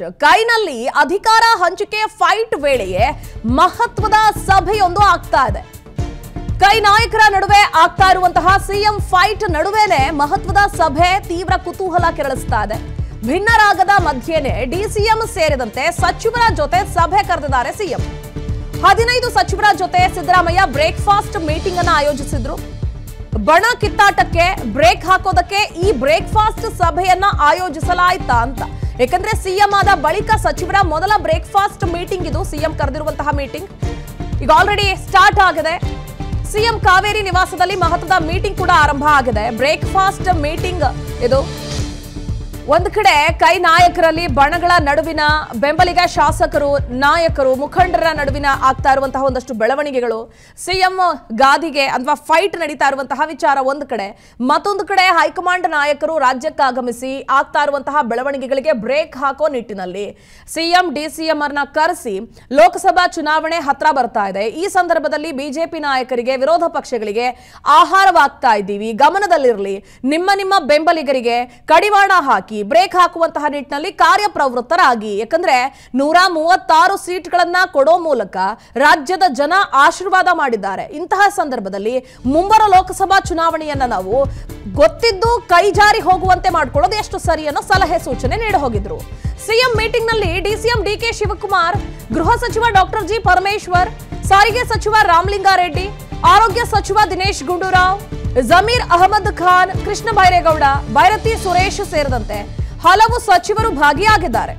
First ಕೈನಲ್ಲಿ ಅಧಿಕಾರ ಹಂಚಿಕೆ ಫೈಟ್ ವೇಳೆಯೇ ಮಹತ್ವದ ಸಭೆಯೊಂದು ಆಗ್ತಾ ಇದೆ ಕೈ ನಾಯಕರ ನಡುವೆ ಆಗ್ತಾ ಇರುವಂತಹ ಸಿಎಂ ಫೈಟ್ ನಡುವೆನೆ ಮಹತ್ವದ ಸಭೆ ತೀವ್ರ ಕುತೂಹಲ ಕೆರಳಿಸ್ತಾ ಇದೆ ಭಿನ್ನರಾಗದ ಮಧ್ಯೆನೆ ಡಿಸಿಎಂ ಸೇರಿದಂತೆ ಸಚಿವರ ಜೊತೆ ಸಭೆ ಕರೆದಿದ್ದಾರೆ ಸಿಎಂ ಹದಿನೈದು ಸಚಿವರ ಜೊತೆ ಸಿದ್ದರಾಮಯ್ಯ ಬ್ರೇಕ್ಫಾಸ್ಟ್ ಮೀಟಿಂಗ್ ಅನ್ನ ಆಯೋಜಿಸಿದ್ರು ಬಣ ಕಿತ್ತಾಟಕ್ಕೆ ಬ್ರೇಕ್ ಹಾಕೋದಕ್ಕೆ ಈ ಬ್ರೇಕ್ಫಾಸ್ಟ್ ಸಭೆಯನ್ನ ಆಯೋಜಿಸಲಾಯ್ತಾ ಅಂತ ಯಾಕಂದ್ರೆ ಸಿಎಂ ಆದ ಬಳಿಕ ಸಚಿವರ ಮೊದಲ ಬ್ರೇಕ್ಫಾಸ್ಟ್ ಮೀಟಿಂಗ್ ಇದು ಸಿಎಂ ಕರೆದಿರುವಂತಹ ಮೀಟಿಂಗ್ ಈಗ ಆಲ್ರೆಡಿ ಸ್ಟಾರ್ಟ್ ಆಗಿದೆ ಸಿಎಂ ಕಾವೇರಿ ನಿವಾಸದಲ್ಲಿ ಮಹತ್ವದ ಮೀಟಿಂಗ್ ಕೂಡ ಆರಂಭ ಆಗಿದೆ ಬ್ರೇಕ್ಫಾಸ್ಟ್ ಮೀಟಿಂಗ್ ಇದು ಒಂದು ಕಡೆ ಕೈ ನಾಯಕರಲ್ಲಿ ಬಣಗಳ ನಡುವಿನ ಬೆಂಬಲಿಗ ಶಾಸಕರು ನಾಯಕರು ಮುಖಂಡರ ನಡುವಿನ ಆಗ್ತಾ ಇರುವಂತಹ ಒಂದಷ್ಟು ಬೆಳವಣಿಗೆಗಳು ಸಿಎಂ ಗಾದಿಗೆ ಅಥವಾ ಫೈಟ್ ನಡೀತಾ ಇರುವಂತಹ ವಿಚಾರ ಒಂದು ಕಡೆ ಮತ್ತೊಂದು ಕಡೆ ಹೈಕಮಾಂಡ್ ನಾಯಕರು ರಾಜ್ಯಕ್ಕೆ ಆಗಮಿಸಿ ಆಗ್ತಾ ಇರುವಂತಹ ಬೆಳವಣಿಗೆಗಳಿಗೆ ಬ್ರೇಕ್ ಹಾಕೋ ನಿಟ್ಟಿನಲ್ಲಿ ಸಿಎಂ ಡಿಸಿಎಂ ಅನ್ನ ಕರೆಸಿ ಲೋಕಸಭಾ ಚುನಾವಣೆ ಹತ್ರ ಬರ್ತಾ ಇದೆ ಈ ಸಂದರ್ಭದಲ್ಲಿ ಬಿಜೆಪಿ ನಾಯಕರಿಗೆ ವಿರೋಧ ಪಕ್ಷಗಳಿಗೆ ಆಹಾರವಾಗ್ತಾ ಇದ್ದೀವಿ ಗಮನದಲ್ಲಿರಲಿ ನಿಮ್ಮ ನಿಮ್ಮ ಬೆಂಬಲಿಗರಿಗೆ ಕಡಿವಾಣ ಹಾಕಿ ಬ್ರೇಕ್ ಹಾಕುವಂತಹ ನಿಟ್ಟಿನಲ್ಲಿ ಕಾರ್ಯಪ್ರವೃತ್ತರಾಗಿ ಯಾಕಂದ್ರೆ ನೂರ ಮೂವತ್ತಾರು ಸೀಟ್ಗಳನ್ನ ಕೊಡೋ ಮೂಲಕ ರಾಜ್ಯದ ಜನ ಆಶೀರ್ವಾದ ಮಾಡಿದ್ದಾರೆ ಇಂತಹ ಸಂದರ್ಭದಲ್ಲಿ ಮುಂಬರೋ ಲೋಕಸಭಾ ಚುನಾವಣೆಯನ್ನ ನಾವು ಗೊತ್ತಿದ್ದು ಕೈಜಾರಿ ಹೋಗುವಂತೆ ಮಾಡ್ಕೊಳ್ಳೋದು ಎಷ್ಟು ಸರಿ ಅನ್ನೋ ಸಲಹೆ ಸೂಚನೆ ನೀಡಿ ಹೋಗಿದ್ರು ಸಿಎಂ ಮೀಟಿಂಗ್ ನಲ್ಲಿ ಡಿಸಿಎಂ ಡಿಕೆ ಶಿವಕುಮಾರ್ ಗೃಹ ಸಚಿವ ಡಾಕ್ಟರ್ ಜಿ ಪರಮೇಶ್ವರ್ ಸಾರಿಗೆ ಸಚಿವ ರಾಮಲಿಂಗಾರೆಡ್ಡಿ ಆರೋಗ್ಯ ಸಚಿವ ದಿನೇಶ್ ಗುಂಡೂರಾವ್ ಜಮೀರ್ ಅಹಮದ್ ಖಾನ್ ಕೃಷ್ಣ ಬೈರೇಗೌಡ ಭೈರತಿ ಸುರೇಶ್ ಸೇರಿದಂತೆ ಹಲವು ಸಚಿವರು ಭಾಗಿಯಾಗಿದ್ದಾರೆ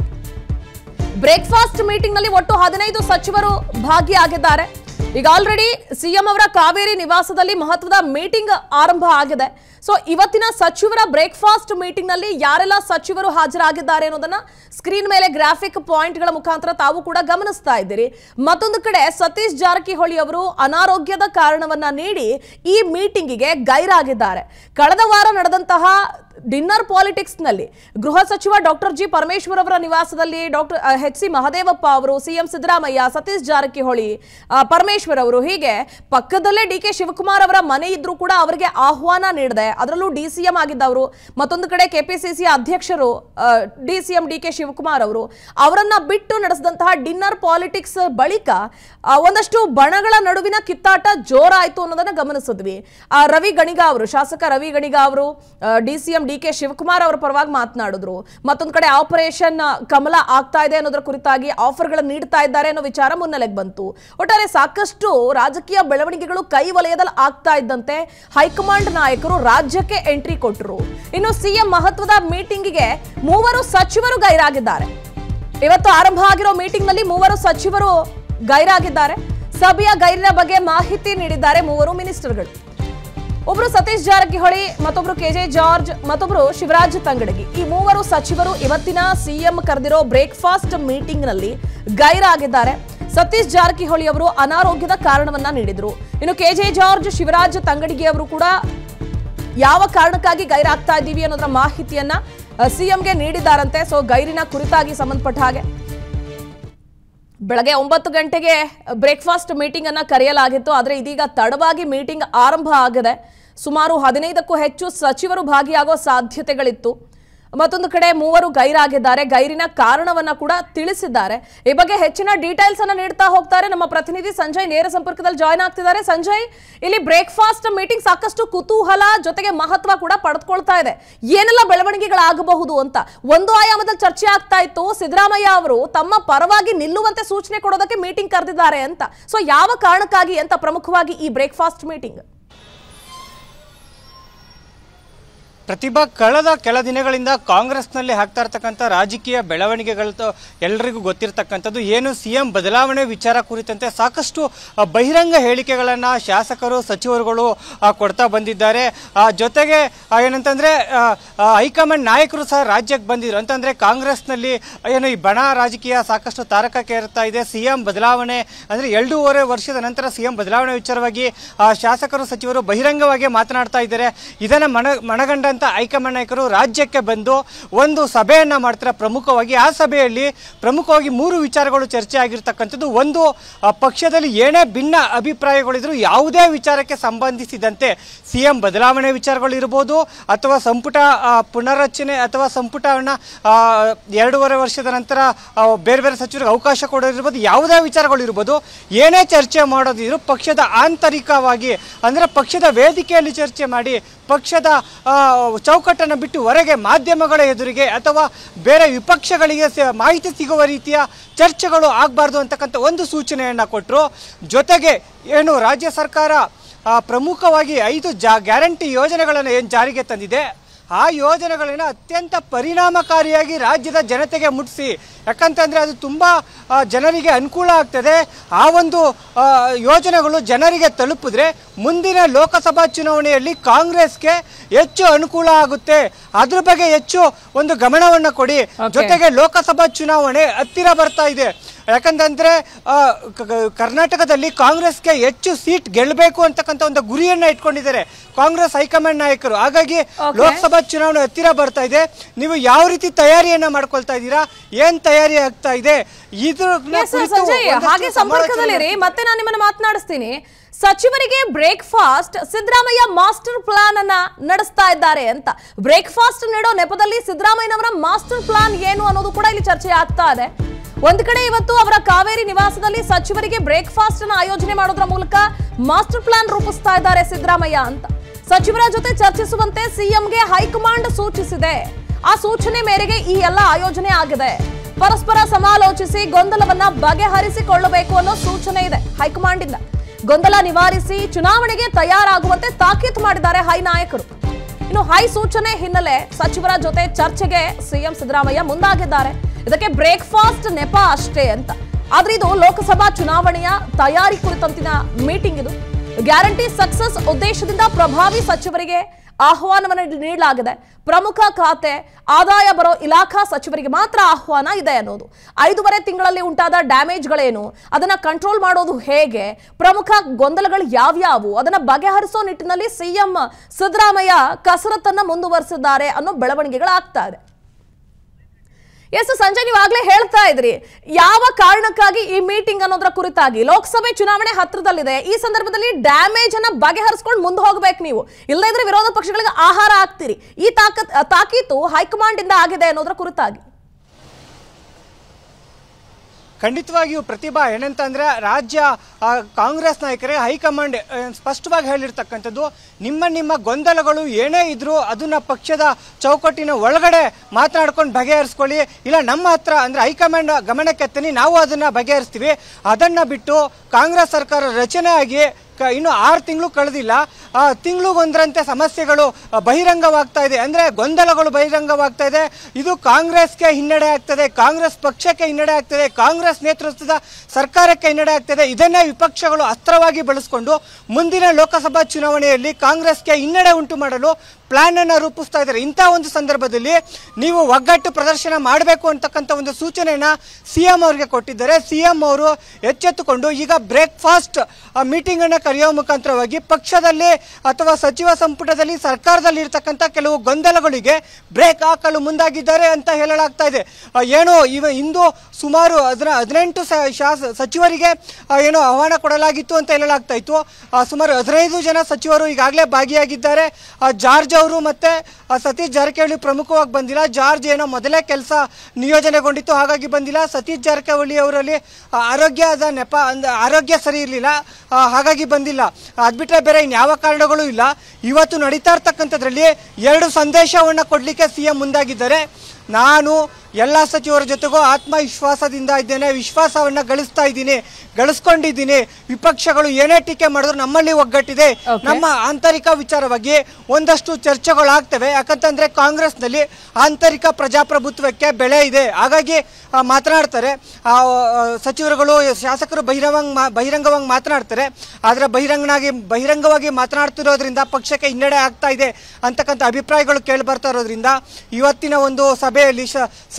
ಬ್ರೇಕ್ಫಾಸ್ಟ್ ಮೀಟಿಂಗ್ ನಲ್ಲಿ ಒಟ್ಟು ಹದಿನೈದು ಸಚಿವರು ಭಾಗಿಯಾಗಿದ್ದಾರೆ ಈಗ ಆಲ್ರೆಡಿ ಸಿಎಂ ಅವರ ಕಾವೇರಿ ನಿವಾಸದಲ್ಲಿ ಮಹತ್ವದ ಮೀಟಿಂಗ್ ಆರಂಭ ಆಗಿದೆ ಸೊ ಇವತ್ತಿನ ಸಚಿವರ ಬ್ರೇಕ್ಫಾಸ್ಟ್ ಮೀಟಿಂಗ್ ನಲ್ಲಿ ಯಾರೆಲ್ಲ ಸಚಿವರು ಹಾಜರಾಗಿದ್ದಾರೆ ಅನ್ನೋದನ್ನ ಸ್ಕ್ರೀನ್ ಮೇಲೆ ಗ್ರಾಫಿಕ್ ಪಾಯಿಂಟ್ಗಳ ಮುಖಾಂತರ ತಾವು ಕೂಡ ಗಮನಿಸ್ತಾ ಇದ್ದೀರಿ ಮತ್ತೊಂದು ಕಡೆ ಸತೀಶ್ ಜಾರಕಿಹೊಳಿ ಅವರು ಅನಾರೋಗ್ಯದ ಕಾರಣವನ್ನ ನೀಡಿ ಈ ಮೀಟಿಂಗಿಗೆ ಗೈರಾಗಿದ್ದಾರೆ ಕಳೆದ ವಾರ ನಡೆದಂತಹ ಡಿನ್ನರ್ ಪಾಲಿಟಿಕ್ಸ್ ನಲ್ಲಿ ಗೃಹ ಸಚಿವ ಡಾಕ್ಟರ್ ಜಿ ಪರಮೇಶ್ವರ್ ಅವರ ನಿವಾಸದಲ್ಲಿ ಡಾಕ್ಟರ್ ಎಚ್ ಸಿ ಮಹದೇವಪ್ಪ ಅವರು ಸಿಎಂ ಸಿದ್ದರಾಮಯ್ಯ ಸತೀಶ್ ಜಾರಕಿಹೊಳಿ ಆ, ಪರಮೇಶ್ವರ್ ಅವರು ಹೀಗೆ ಪಕ್ಕದಲ್ಲೇ ಡಿ ಕೆ ಶಿವಕುಮಾರ್ ಅವರ ಮನೆ ಇದ್ರೂ ಕೂಡ ಅವರಿಗೆ ಆಹ್ವಾನ ನೀಡಿದೆ ಅದರಲ್ಲೂ ಡಿ ಸಿ ಎಂ ಆಗಿದ್ದವರು ಮತ್ತೊಂದು ಕಡೆ ಕೆಪಿಸಿಸಿ ಅಧ್ಯಕ್ಷರು D C M D K Shivakumar ಅವರು ಅವರನ್ನ ಬಿಟ್ಟು ನಡೆಸಿದಂತಹ ಡಿನ್ನರ್ ಪಾಲಿಟಿಕ್ಸ್ ಬಳಿಕ ಆ, ಒಂದಷ್ಟು ಬಣಗಳ ನಡುವಿನ ಕಿತ್ತಾಟ ಜೋರಾಯಿತು ಅನ್ನೋದನ್ನ ಗಮನಿಸಿದ್ವಿ ಆ, ರವಿ ಗಣಿಗ ಅವರು ಶಾಸಕ ರವಿ ಗಣಿಗ ಅವರು D C M D K Shivakumar ಅವರ ಪರವಾಗಿ ಮಾತನಾಡಿದ್ರು ಮತ್ತೊಂದು ಕಡೆ ಆಪರೇಷನ್ ಕಮಲ ಆಗ್ತಾ ಇದೆ ಅನ್ನೋದರ ಕುರಿತಾಗಿ ಆಫರ್ಗಳನ್ನು ನೀಡ್ತಾ ಇದ್ದಾರೆ ಅನ್ನೋ ವಿಚಾರ ಮುನ್ನೆಲೆಗೆ ಬಂತು ಒಟ್ಟಾರೆ ಸಾಕಷ್ಟು ರಾಜಕೀಯ ಬೆಳವಣಿಗೆಗಳು ಕೈ ವಲಯದಲ್ಲಿ ಆಗ್ತಾ ಇದ್ದಂತೆ ಹೈಕಮಾಂಡ್ ನಾಯಕರು ರಾಜ್ಯಕ್ಕೆ ಎಂಟ್ರಿ ಕೊಟ್ಟರು ಇನ್ನು ಸಿಎಂ ಮಹತ್ವದ ಮೀಟಿಂಗಿಗೆ ಮೂವರು ಸಚಿವರು ಗೈರಾಗಿದ್ದಾರೆ ಇವತ್ತು ಆರಂಭ ಆಗಿರೋ ಮೀಟಿಂಗ್ ನಲ್ಲಿ ಮೂವರು ಸಚಿವರು ಗೈರಾಗಿದ್ದಾರೆ ಸಭೆಯ ಗೈರಿನ ಬಗ್ಗೆ ಮಾಹಿತಿ ನೀಡಿದ್ದಾರೆ ಮೂವರು ಮಿನಿಸ್ಟರ್ಗಳು ಒಬ್ರು ಸತೀಶ್ ಜಾರಕಿಹೊಳಿ ಮತ್ತೊಬ್ರು ಕೆಜೆ ಜಾರ್ಜ್ ಮತ್ತೊಬ್ರು ಶಿವರಾಜ್ ತಂಗಡಗಿ ಈ ಮೂವರು ಸಚಿವರು ಇವತ್ತಿನ ಸಿಎಂ ಕರೆದಿರೋ ಬ್ರೇಕ್ಫಾಸ್ಟ್ ಮೀಟಿಂಗ್ ನಲ್ಲಿ ಗೈರಾಗಿದ್ದಾರೆ ಸತೀಶ್ ಜಾರಕಿಹೊಳಿ ಅವರು ಅನಾರೋಗ್ಯದ ಕಾರಣವನ್ನ ನೀಡಿದ್ರು ಇನ್ನು ಕೆಜೆ ಜಾರ್ಜ್ ಶಿವರಾಜ್ ತಂಗಡಗಿ ಅವರು ಕೂಡ ಯಾವ ಕಾರಣಕ್ಕಾಗಿ ಗೈರಾಗ್ತಾ ಇದ್ದೀವಿ ಅನ್ನೋದರ ಮಾಹಿತಿಯನ್ನ ಸಿಎಂಗೆ ನೀಡಿದ್ದಾರಂತೆ ಸೊ ಗೈರಿನ ಕುರಿತಾಗಿ ಸಂಬಂಧಪಟ್ಟ ಹಾಗೆ ಬೆಳಗ್ಗೆ ಒಂಬತ್ತು ಗಂಟೆಗೆ ಬ್ರೇಕ್ಫಾಸ್ಟ್ ಮೀಟಿಂಗ್ ಅನ್ನ ಕರೆಯಲಾಗಿತ್ತು ಆದರೆ ಇದೀಗ ತಡವಾಗಿ ಮೀಟಿಂಗ್ ಆರಂಭ ಆಗಿದೆ ಸುಮಾರು ಹದಿನೈದಕ್ಕೂ ಹೆಚ್ಚು ಸಚಿವರು ಭಾಗಿಯಾಗೋ ಸಾಧ್ಯತೆಗಳಿತ್ತು ಮತ್ತೊಂದು ಕಡೆ ಮೂವರು ಗೈರಾಗಿದ್ದಾರೆ ಗೈರಿನ ಕಾರಣವನ್ನ ಕೂಡ ತಿಳಿಸಿದ್ದಾರೆ ಈ ಬಗ್ಗೆ ಹೆಚ್ಚಿನ ಡೀಟೇಲ್ಸ್ ಅನ್ನ ನೀಡ್ತಾ ಹೋಗ್ತಾರೆ ನಮ್ಮ ಪ್ರತಿನಿಧಿ ಸಂಜಯ್ ನೇರ ಸಂಪರ್ಕದಲ್ಲಿ ಜಾಯ್ನ್ ಆಗ್ತಿದ್ದಾರೆ ಸಂಜಯ್ ಇಲ್ಲಿ ಬ್ರೇಕ್ಫಾಸ್ಟ್ ಮೀಟಿಂಗ್ ಸಾಕಷ್ಟು ಕುತೂಹಲ ಜೊತೆಗೆ ಮಹತ್ವ ಕೂಡ ಪಡೆದುಕೊಳ್ತಾ ಇದೆ ಏನೆಲ್ಲ ಬೆಳವಣಿಗೆಗಳಾಗಬಹುದು ಅಂತ ಒಂದು ಆಯಾಮದಲ್ಲಿ ಚರ್ಚೆ ಆಗ್ತಾ ಇತ್ತು ಸಿದ್ದರಾಮಯ್ಯ ಅವರು ತಮ್ಮ ಪರವಾಗಿ ನಿಲ್ಲುವಂತೆ ಸೂಚನೆ ಕೊಡೋದಕ್ಕೆ ಮೀಟಿಂಗ್ ಕರೆದಿದ್ದಾರೆ ಅಂತ ಸೊ ಯಾವ ಕಾರಣಕ್ಕಾಗಿ ಅಂತ ಪ್ರಮುಖವಾಗಿ ಈ ಬ್ರೇಕ್ಫಾಸ್ಟ್ ಮೀಟಿಂಗ್ ಪ್ರತಿಭಾ ಕಳೆದ ಕೆಲ ದಿನಗಳಿಂದ ಕಾಂಗ್ರೆಸ್ನಲ್ಲಿ ಆಗ್ತಾ ಇರ್ತಕ್ಕಂಥ ರಾಜಕೀಯ ಬೆಳವಣಿಗೆಗಳು ಎಲ್ಲರಿಗೂ ಗೊತ್ತಿರತಕ್ಕಂಥದ್ದು ಏನು ಸಿ ಎಂ ಬದಲಾವಣೆ ವಿಚಾರ ಕುರಿತಂತೆ ಸಾಕಷ್ಟು ಆ, ಬಹಿರಂಗ ಹೇಳಿಕೆಗಳನ್ನು ಶಾಸಕರು ಸಚಿವರುಗಳು ಆ, ಕೊಡ್ತಾ ಬಂದಿದ್ದಾರೆ ಆ, ಜೊತೆಗೆ ಆ, ಏನಂತಂದ್ರೆ ಆ, ಆ, ಹೈಕಮಾಂಡ್ ನಾಯಕರು ಸಹ ರಾಜ್ಯಕ್ಕೆ ಬಂದಿದ್ರು ಅಂತಂದ್ರೆ ಕಾಂಗ್ರೆಸ್ನಲ್ಲಿ ಏನು ಈ ಬಣ ರಾಜಕೀಯ ಸಾಕಷ್ಟು ತಾರಕಕ್ಕೆ ಇರ್ತಾ ಇದೆ ಸಿ ಎಂ ಬದಲಾವಣೆ ಅಂದ್ರೆ ಎರಡೂವರೆ ವರ್ಷದ ನಂತರ ಸಿ ಎಂ ಬದಲಾವಣೆ ವಿಚಾರವಾಗಿ ಆ, ಶಾಸಕರು ಸಚಿವರು ಬಹಿರಂಗವಾಗಿ ಮಾತನಾಡ್ತಾ ಇದ್ದಾರೆ ಇದನ್ನ ಮನ ಮನಗಂಡ ಇರ್ತಕ್ಕಂಥ ಹೈಕಮಾಂಡ್ ನಾಯಕರು ರಾಜ್ಯಕ್ಕೆ ಬಂದು ಒಂದು ಸಭೆಯನ್ನ ಮಾಡ್ತಾರೆ ಪ್ರಮುಖವಾಗಿ ಆ ಸಭೆಯಲ್ಲಿ ಪ್ರಮುಖವಾಗಿ ಮೂರು ವಿಚಾರಗಳು ಚರ್ಚೆ ಆಗಿರ್ತಕ್ಕಂಥದ್ದು ಒಂದು ಆ, ಪಕ್ಷದಲ್ಲಿ ಏನೇ ಭಿನ್ನ ಅಭಿಪ್ರಾಯಗಳಿದ್ರು ಯಾವುದೇ ವಿಚಾರಕ್ಕೆ ಸಂಬಂಧಿಸಿದಂತೆ ಸಿ ಎಂ ಬದಲಾವಣೆ ವಿಚಾರಗಳಿರ್ಬೋದು ಅಥವಾ ಸಂಪುಟ ಆ, ಪುನರ್ರಚನೆ ಅಥವಾ ಸಂಪುಟವನ್ನ ಆ, ಎರಡೂವರೆ ವರ್ಷದ ನಂತರ ಆ, ಬೇರೆ ಬೇರೆ ಸಚಿವರಿಗೆ ಅವಕಾಶ ಕೊಡೋದಿರ್ಬೋದು ಯಾವುದೇ ವಿಚಾರಗಳಿರ್ಬೋದು ಏನೇ ಚರ್ಚೆ ಮಾಡೋದಿದ್ರು ಪಕ್ಷದ ಆಂತರಿಕವಾಗಿ ಅಂದರೆ ಪಕ್ಷದ ವೇದಿಕೆಯಲ್ಲಿ ಚರ್ಚೆ ಮಾಡಿ ಪಕ್ಷದ ಆ, ಚೌಕಟ್ಟನ್ನು ಬಿಟ್ಟು ಹೊರಗೆ ಮಾಧ್ಯಮಗಳ ಎದುರಿಗೆ ಅಥವಾ ಬೇರೆ ವಿಪಕ್ಷಗಳಿಗೆ ಸ- ಮಾಹಿತಿ ಸಿಗುವ ರೀತಿಯ ಚರ್ಚೆಗಳು ಆಗಬಾರ್ದು ಅಂತಕ್ಕಂಥ ಒಂದು ಸೂಚನೆಯನ್ನು ಕೊಟ್ಟರು ಜೊತೆಗೆ ಏನು ರಾಜ್ಯ ಸರ್ಕಾರ ಆ, ಪ್ರಮುಖವಾಗಿ ಐದು ಜಾ ಗ್ಯಾರಂಟಿ ಯೋಜನೆಗಳನ್ನು ಏನು ಜಾರಿಗೆ ತಂದಿದೆ ಆ ಯೋಜನೆಗಳನ್ನು ಅತ್ಯಂತ ಪರಿಣಾಮಕಾರಿಯಾಗಿ ರಾಜ್ಯದ ಜನತೆಗೆ ಮುಟ್ಟಿಸಿ ಯಾಕಂತಂದರೆ ಅದು ತುಂಬ ಆ, ಜನರಿಗೆ ಅನುಕೂಲ ಆಗ್ತದೆ ಆ ಒಂದು ಆ, ಯೋಜನೆಗಳು ಜನರಿಗೆ ತಲುಪಿದ್ರೆ ಮುಂದಿನ ಲೋಕಸಭಾ ಚುನಾವಣೆಯಲ್ಲಿ ಕಾಂಗ್ರೆಸ್ಗೆ ಹೆಚ್ಚು ಅನುಕೂಲ ಆಗುತ್ತೆ ಅದ್ರ ಬಗ್ಗೆ ಹೆಚ್ಚು ಒಂದು ಗಮನವನ್ನು ಕೊಡಿ ಜೊತೆಗೆ ಲೋಕಸಭಾ ಚುನಾವಣೆ ಹತ್ತಿರ ಬರ್ತಾ ಇದೆ ಯಾಕಂತಂದ್ರೆ ಆ, ಕ- ಕ- ಕರ್ನಾಟಕದಲ್ಲಿ ಕಾಂಗ್ರೆಸ್ಗೆ ಹೆಚ್ಚು ಸೀಟ್ ಗೆಲ್ಲಬೇಕು ಅಂತಕ್ಕಂಥ ಒಂದು ಗುರಿಯನ್ನ ಇಟ್ಕೊಂಡಿದ್ದಾರೆ ಕಾಂಗ್ರೆಸ್ ಹೈಕಮಾಂಡ್ ನಾಯಕರು ಹಾಗಾಗಿ ಲೋಕಸಭಾ ಚುನಾವಣೆ ಹತ್ತಿರ ಬರ್ತಾ ಇದೆ ನೀವು ಯಾವ ರೀತಿ ತಯಾರಿಯನ್ನ ಮಾಡ್ಕೊಳ್ತಾ ಇದ್ದೀರಾ ಏನ್ ತಯಾರಿ ಆಗ್ತಾ ಇದೆ ಇದ್ರ Yes, sir, ಸಂಜಯ್ ಹಾಗೆ ಸಂಪರ್ಕದಲ್ಲಿರಿ ಮತ್ತೆ ನಾನು ನಿಮ್ಮನ್ನ ಮಾತನಾಡಿಸ್ತೀನಿ ಸಚಿವರಿಗೆ ಬ್ರೇಕ್ಫಾಸ್ಟ್ ಸಿದ್ದರಾಮಯ್ಯ ಮಾಸ್ಟರ್ ಪ್ಲಾನ್ ಅನ್ನ ನಡೆಸ್ತಾ ಇದ್ದಾರೆ ಅಂತ ಬ್ರೇಕ್ಫಾಸ್ಟ್ ನೀಡೋ ನೆಪದಲ್ಲಿ ಸಿದ್ದರಾಮಯ್ಯನವರ ಮಾಸ್ಟರ್ ಪ್ಲಾನ್ ಏನು ಅನ್ನೋದು ಕೂಡ ಇಲ್ಲಿ ಚರ್ಚೆ ಆಗ್ತಾ ಇದೆ ಒಂದ್ ಕಡೆ ಇವತ್ತು ಅವರ ಕಾವೇರಿ ನಿವಾಸದಲ್ಲಿ ಸಚಿವರಿಗೆ ಬ್ರೇಕ್ಫಾಸ್ಟ್ ಅನ್ನ ಆಯೋಜನೆ ಮಾಡೋದ್ರ ಮೂಲಕ ಮಾಸ್ಟರ್ ಪ್ಲಾನ್ ರೂಪಿಸ್ತಾ ಇದ್ದಾರೆ ಸಿದ್ದರಾಮಯ್ಯ ಅಂತ ಸಚಿವರ ಜೊತೆ ಚರ್ಚಿಸುವಂತೆ ಸಿಎಂಗೆ ಹೈಕಮಾಂಡ್ ಸೂಚಿಸಿದೆ ಆ ಸೂಚನೆ ಮೇರೆಗೆ ಈ ಎಲ್ಲ ಆಯೋಜನೆ ಆಗಿದೆ ಪರಸ್ಪರ ಸಮಾಲೋಚಿಸಿ ಗೊಂದಲವನ್ನ ಬಗೆಹರಿಸಿಕೊಳ್ಳಬೇಕು ಅನ್ನೋ ಸೂಚನೆ ಇದೆ ಹೈಕಮಾಂಡ್ ಇಂದ ಗೊಂದಲ ನಿವಾರಿಸಿ ಚುನಾವಣೆಗೆ ತಯಾರಾಗುವಂತೆ ತಾಕೀತು ಮಾಡಿದ್ದಾರೆ ಹೈ ನಾಯಕರು ಇನ್ನು ಹೈ ಸೂಚನೆ ಹಿನ್ನೆಲೆ ಸಚಿವರ ಜೊತೆ ಚರ್ಚೆಗೆ ಸಿಎಂ ಸಿದ್ದರಾಮಯ್ಯ ಮುಂದಾಗಿದ್ದಾರೆ ಇದಕ್ಕೆ ಬ್ರೇಕ್ಫಾಸ್ಟ್ ನೆಪ ಅಷ್ಟೇ ಅಂತ ಆದ್ರೆ ಇದು ಲೋಕಸಭಾ ಚುನಾವಣೆಯ ತಯಾರಿ ಕುರಿತಂತಿನ ಮೀಟಿಂಗ್ ಇದು ಗ್ಯಾರಂಟಿ ಸಕ್ಸಸ್ ಉದ್ದೇಶದಿಂದ ಪ್ರಭಾವಿ ಸಚಿವರಿಗೆ ಆಹ್ವಾನವನ್ನು ನೀಡಲಾಗಿದೆ ಪ್ರಮುಖ ಖಾತೆ ಆದಾಯ ಬರೋ ಇಲಾಖಾ ಸಚಿವರಿಗೆ ಮಾತ್ರ ಆಹ್ವಾನ ಇದೆ ಅನ್ನೋದು ಐದೂವರೆ ತಿಂಗಳಲ್ಲಿ ಉಂಟಾದ ಡ್ಯಾಮೇಜ್ಗಳೇನು ಅದನ್ನ ಕಂಟ್ರೋಲ್ ಮಾಡೋದು ಹೇಗೆ ಪ್ರಮುಖ ಗೊಂದಲಗಳು ಯಾವ್ಯಾವು ಅದನ್ನ ಬಗೆಹರಿಸೋ ನಿಟ್ಟಿನಲ್ಲಿ ಸಿಎಂ ಸಿದ್ದರಾಮಯ್ಯ ಕಸರತ್ತನ್ನ ಮುಂದುವರಿಸಿದ್ದಾರೆ ಅನ್ನೋ ಬೆಳವಣಿಗೆಗಳಾಗ್ತಾ ಇದೆ ಎಸ್ ಸಂಜಯ್ ನೀವು ಆಗ್ಲೇ ಹೇಳ್ತಾ ಇದ್ರಿ ಯಾವ ಕಾರಣಕ್ಕಾಗಿ ಈ ಮೀಟಿಂಗ್ ಅನ್ನೋದ್ರ ಕುರಿತಾಗಿ ಲೋಕಸಭೆ ಚುನಾವಣೆ ಹತ್ರದಲ್ಲಿದೆ ಈ ಸಂದರ್ಭದಲ್ಲಿ ಡ್ಯಾಮೇಜ್ ಅನ್ನ ಬಗೆಹರಿಸ್ಕೊಂಡು ಮುಂದೆ ಹೋಗ್ಬೇಕು ನೀವು ಇಲ್ಲದೇ ಇದ್ರೆ ವಿರೋಧ ಪಕ್ಷಗಳಿಗೆ ಆಹಾರ ಆಗ್ತೀರಿ ಈ ತಾಕತ್ ತಾಕೀತು ಹೈಕಮಾಂಡ್ ಇಂದ ಆಗಿದೆ ಅನ್ನೋದ್ರ ಕುರಿತಾಗಿ ಖಂಡಿತವಾಗಿಯೂ ಪ್ರತಿಭಾ ಏನಂತಂದ್ರೆ ರಾಜ್ಯ ಆ, ಕಾಂಗ್ರೆಸ್ ನಾಯಕರೇ ಹೈಕಮಾಂಡ್ ಆ, ಸ್ಪಷ್ಟವಾಗಿ ಹೇಳಿರ್ತಕ್ಕಂಥದ್ದು ನಿಮ್ಮ ನಿಮ್ಮ ಗೊಂದಲಗಳು ಏನೇ ಇದ್ರೂ ಅದನ್ನ ಪಕ್ಷದ ಚೌಕಟ್ಟಿನ ಒಳಗಡೆ ಮಾತನಾಡ್ಕೊಂಡು ಬಗೆಹರಿಸ್ಕೊಳ್ಳಿ ಇಲ್ಲ ನಮ್ಮ ಹತ್ರ ಅಂದ್ರೆ ಹೈಕಮಾಂಡ್ ಗಮನಕ್ಕೆ ತನ್ನಿ ನಾವು ಅದನ್ನ ಬಗೆಹರಿಸ್ತೀವಿ ಅದನ್ನ ಬಿಟ್ಟು ಕಾಂಗ್ರೆಸ್ ಸರ್ಕಾರ ರಚನೆ ಆಗಿ ಕ- ಇನ್ನು ಆರು ತಿಂಗಳು ಕಳೆದಿಲ್ಲ ತಿಂಗಳಿಗೊಂದರಂತೆ ಸಮಸ್ಯೆಗಳು ಆ, ಬಹಿರಂಗವಾಗ್ತಾ ಇದೆ ಅಂದ್ರೆ ಗೊಂದಲಗಳು ಬಹಿರಂಗವಾಗ್ತಾ ಇದೆ ಇದು ಕಾಂಗ್ರೆಸ್ಗೆ ಹಿನ್ನಡೆ ಆಗ್ತದೆ ಕಾಂಗ್ರೆಸ್ ಪಕ್ಷಕ್ಕೆ ಹಿನ್ನಡೆ ಆಗ್ತದೆ ಕಾಂಗ್ರೆಸ್ ನೇತೃತ್ವದ ಸರ್ಕಾರಕ್ಕೆ ಹಿನ್ನಡೆ ಆಗ್ತದೆ ಇದನ್ನೇ ವಿಪಕ್ಷಗಳು ಅಸ್ತ್ರವಾಗಿ ಬಳಸಿಕೊಂಡು ಮುಂದಿನ ಲೋಕಸಭಾ ಚುನಾವಣೆಯಲ್ಲಿ ಕಾಂಗ್ರೆಸ್ಗೆ ಹಿನ್ನಡೆ ಉಂಟು ಮಾಡಲು ಪ್ಲಾನ್ ಅನ್ನ ರೂಪಿಸ್ತಾ ಇದ್ದಾರೆ ಇಂಥ ಒಂದು ಸಂದರ್ಭದಲ್ಲಿ ನೀವು ಒಗ್ಗಟ್ಟು ಪ್ರದರ್ಶನ ಮಾಡಬೇಕು ಅಂತಕ್ಕಂಥ ಒಂದು ಸೂಚನೆಯನ್ನ ಸಿಎಂ ಅವರಿಗೆ ಕೊಟ್ಟಿದ್ದಾರೆ ಸಿಎಂ ಅವರು ಎಚ್ಚೆತ್ತುಕೊಂಡು ಈಗ ಬ್ರೇಕ್ಫಾಸ್ಟ್ ಮೀಟಿಂಗ್ ಅನ್ನ ಕರೆಯುವ ಮುಖಾಂತರವಾಗಿ ಪಕ್ಷದಲ್ಲಿ ಅಥವಾ ಸಚಿವ ಸಂಪುಟದಲ್ಲಿ ಸರ್ಕಾರದಲ್ಲಿ ಇರ್ತಕ್ಕಂಥ ಕೆಲವು ಗೊಂದಲಗಳಿಗೆ ಬ್ರೇಕ್ ಹಾಕಲು ಮುಂದಾಗಿದ್ದಾರೆ ಅಂತ ಹೇಳಲಾಗ್ತಾ ಇದೆ ಆ, ಏನು ಇವ ಇಂದು ಸುಮಾರು ಹದಿನ ಹದಿನೆಂಟು ಸ- ಶಾಸ ಸಚಿವರಿಗೆ ಆ, ಏನು ಆಹ್ವಾನ ಕೊಡಲಾಗಿತ್ತು ಅಂತ ಹೇಳಲಾಗ್ತಾ ಇತ್ತು ಆ, ಸುಮಾರು ಹದಿನೈದು ಜನ ಸಚಿವರು ಈಗಾಗಲೇ ಭಾಗಿಯಾಗಿದ್ದಾರೆ ಆ, ಜಾರ್ಜ್ ಅವರು ಮತ್ತೆ ಆ, ಸತೀಶ್ ಜಾರಕಿಹೊಳಿ ಪ್ರಮುಖವಾಗಿ ಬಂದಿಲ್ಲ ಜಾರ್ಜ್ ಏನೋ ಮೊದಲೇ ಕೆಲಸ ನಿಯೋಜನೆಗೊಂಡಿತ್ತು ಹಾಗಾಗಿ ಬಂದಿಲ್ಲ ಸತೀಶ್ ಜಾರಕಿಹೊಳಿ ಅವರಲ್ಲಿ ಆ, ಆರೋಗ್ಯದ ನೆಪ ಅಂದ ಆರೋಗ್ಯ ಸರಿ ಇರಲಿಲ್ಲ ಹಾಗಾಗಿ ಬಂದಿಲ್ಲ ಅದು ಬಿಟ್ಟರೆ ಬೇರೆ ಇನ್ಯಾವ ಕಾರಣಗಳು ಇಲ್ಲ ಇವತ್ತು ನಡೀತಾ ಇರ್ತಕ್ಕಂಥದ್ರಲ್ಲಿ ಎರಡು ಸಂದೇಶವನ್ನು ಕೊಡಲಿಕ್ಕೆ ಸಿ ಎಂ ಮುಂದಾಗಿದ್ದಾರೆ ನಾನು ಎಲ್ಲ ಸಚಿವರ ಜೊತೆಗೂ ಆತ್ಮವಿಶ್ವಾಸದಿಂದ ಇದ್ದೇನೆ ವಿಶ್ವಾಸವನ್ನ ಗಳಿಸ್ತಾ ಇದ್ದೀನಿ ಗಳಿಸ್ಕೊಂಡಿದ್ದೀನಿ ವಿಪಕ್ಷಗಳು ಏನೇ ಟೀಕೆ ಮಾಡಿದ್ರು ನಮ್ಮಲ್ಲಿ ಒಗ್ಗಟ್ಟಿದೆ Okay. ನಮ್ಮ ಆಂತರಿಕ ವಿಚಾರವಾಗಿ ಒಂದಷ್ಟು ಚರ್ಚೆಗಳಾಗ್ತವೆ ಯಾಕಂತಂದ್ರೆ ಕಾಂಗ್ರೆಸ್ನಲ್ಲಿ ಆಂತರಿಕ ಪ್ರಜಾಪ್ರಭುತ್ವಕ್ಕೆ ಬೆಲೆ ಇದೆ ಹಾಗಾಗಿ ಆ, ಮಾತನಾಡ್ತಾರೆ ಆ, ಆ, ಸಚಿವರುಗಳು ಶಾಸಕರು ಬಹಿರಂಗ ಬಹಿರಂಗವಾಗಿ ಮಾತನಾಡ್ತಾರೆ ಆದರೆ ಬಹಿರಂಗನಾಗಿ ಬಹಿರಂಗವಾಗಿ ಮಾತನಾಡ್ತಿರೋದ್ರಿಂದ ಪಕ್ಷಕ್ಕೆ ಹಿನ್ನಡೆ ಆಗ್ತಾ ಇದೆ ಅಂತಕ್ಕಂಥ ಅಭಿಪ್ರಾಯಗಳು ಕೇಳಿ ಬರ್ತಾ ಇರೋದ್ರಿಂದ ಇವತ್ತಿನ ಒಂದು ಸಭೆಯಲ್ಲಿ ಶ-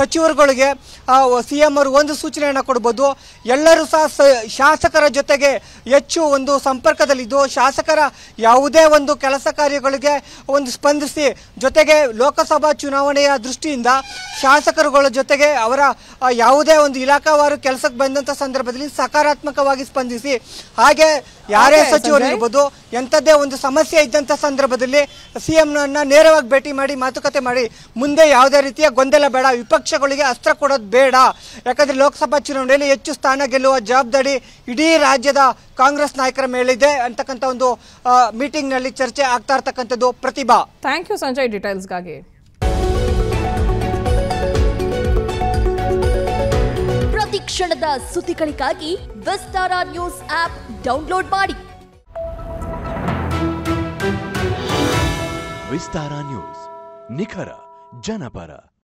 ಸಚಿವರುಗಳಿಗೆ ಸಿ ಎಂ ಅವರು ಒಂದು ಸೂಚನೆಯನ್ನು ಕೊಡ್ಬೋದು ಎಲ್ಲರೂ ಸಹ ಸ- ಶಾಸಕರ ಜೊತೆಗೆ ಹೆಚ್ಚು ಒಂದು ಸಂಪರ್ಕದಲ್ಲಿದ್ದು ಶಾಸಕರ ಯಾವುದೇ ಒಂದು ಕೆಲಸ ಕಾರ್ಯಗಳಿಗೆ ಒಂದು ಸ್ಪಂದಿಸಿ ಜೊತೆಗೆ ಲೋಕಸಭಾ ಚುನಾವಣೆಯ ದೃಷ್ಟಿಯಿಂದ ಶಾಸಕರುಗಳ ಜೊತೆಗೆ ಅವರ ಆ, ಯಾವುದೇ ಒಂದು ಇಲಾಖಾವಾರು ಕೆಲಸಕ್ಕೆ ಬಂದಂಥ ಸಂದರ್ಭದಲ್ಲಿ ಸಕಾರಾತ್ಮಕವಾಗಿ ಸ್ಪಂದಿಸಿ ಹಾಗೆ ಯಾರೇ Okay, ಸಚಿವರು ಸಂಜಯ್. ಇರ್ಬೋದು ಎಂಥದ್ದೇ ಒಂದು ಸಮಸ್ಯೆ ಇದ್ದಂಥ ಸಂದರ್ಭದಲ್ಲಿ ಸಿ ಎಂನ ನೇರವಾಗಿ ಭೇಟಿ ಮಾಡಿ ಮಾತುಕತೆ ಮಾಡಿ ಮುಂದೆ ಯಾವುದೇ ರೀತಿಯ ಗೊಂದಲ ಬೇಡ ವಿಪಕ್ಷಗಳಿಗೆ ಅಸ್ತ್ರ ಕೊಡೋದು ಬೇಡ ಯಾಕಂದ್ರೆ ಲೋಕಸಭಾ ಚುನಾವಣೆಯಲ್ಲಿ ಹೆಚ್ಚು ಸ್ಥಾನ ಗೆಲ್ಲುವ ಜವಾಬ್ದಾರಿ ಇಡೀ ರಾಜ್ಯದ ಕಾಂಗ್ರೆಸ್ ನಾಯಕರ ಮೇಲಿದೆ ಅಂತಕ್ಕಂಥ ಒಂದು ಮೀಟಿಂಗ್ನಲ್ಲಿ ಚರ್ಚೆ ಆಗ್ತಾ ಇರ್ತಕ್ಕಂಥದ್ದು ಪ್ರತಿಭಾ ಥ್ಯಾಂಕ್ ಯು ಸಂಜಯ್ ಡೀಟೇಲ್ಸ್ಗಾಗಿ ಪ್ರತಿ ಕ್ಷಣದ ಸುದ್ದಿಗಳಿಗಾಗಿ ವಿಸ್ತಾರ ನ್ಯೂಸ್ ಆಪ್ ಡೌನ್ಲೋಡ್ ಮಾಡಿ ವಿಸ್ತಾರ ನ್ಯೂಸ್ ನಿಖರ ಜನಪರ